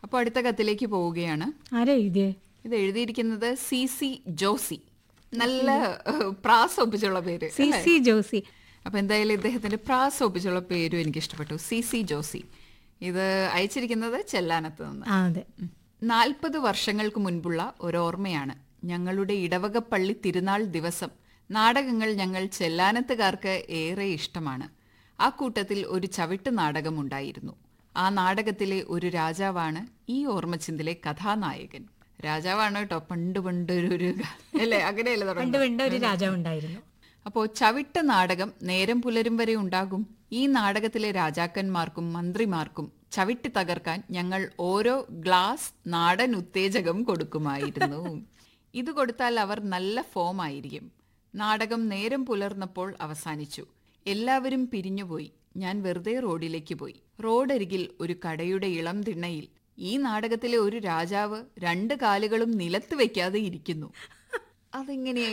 അപ്പോൾ അടുത്ത കത്തിലേക്ക് പോവുകയാണ് ആരാ എഴുതിയേ ഇത് എഴുതിയിരിക്കുന്നത് സി സി ജോസി നല്ല ഏഹ്, പ്രാസ് ഒപ്പിച്ചുള്ള പേര് സി സി ജോസി അപ്പൊ എന്തായാലും ഇദ്ദേഹത്തിന്റെ പ്രാസ് ഒപ്പിച്ചുള്ള പേരും എനിക്ക് ഇഷ്ടപ്പെട്ടു സി സി ജോസി ഇത് അയച്ചിരിക്കുന്നത് ചെല്ലാനത്ത് നിന്ന് ആ അതെ നാൽപ്പത് വർഷങ്ങൾക്ക് മുൻപുള്ള ഒരോർമ്മയാണ് ഞങ്ങളുടെ ഇടവകപ്പള്ളി തിരുനാൾ ദിവസം നാടകങ്ങൾ ഞങ്ങൾ ചെല്ലാനത്തുകാർക്ക് ഏറെ ഇഷ്ടമാണ് ആ കൂട്ടത്തിൽ ഒരു ചവിട്ട് നാടകമുണ്ടായിരുന്നു ആ നാടകത്തിലെ ഒരു രാജാവാണ് ഈ ഓർമ്മച്ചിന്തിലെ കഥാനായകൻ രാജാവാണ് കേട്ടോ പണ്ട് പണ്ട് ഒരു ഒരു അല്ലേ അങ്ങനെയല്ലേ പണ്ട് തുടങ്ങുന്നത് പണ്ട് ഒരു രാജാവ് ഉണ്ടായിരുന്നു അപ്പോൾ ചവിട്ട് നാടകം നേരം പുലരും വരെ ഉണ്ടാകും ഈ നാടകത്തിലെ രാജാക്കന്മാർക്കും മന്ത്രിമാർക്കും ചവിട്ടി തകർക്കാൻ ഞങ്ങൾ ഓരോ ഗ്ലാസ് നാടൻ ഉത്തേജകം കൊടുക്കുമായിരുന്നു ഇത് കൊടുത്താൽ അവർ നല്ല ഫോം ആയിരിക്കും നാടകം നേരം പുലർന്നപ്പോൾ അവസാനിച്ചു എല്ലാവരും പിരിഞ്ഞുപോയി ഞാൻ വെറുതെ റോഡിലേക്ക് പോയി റോഡരികിൽ ഒരു കടയുടെ ഇളം തിണ്ണയിൽ ഈ നാടകത്തിലെ ഒരു രാജാവ് രണ്ട് കാലുകളും നിലത്ത് വെക്കാതെ ഇരിക്കുന്നു അതെങ്ങനെയാ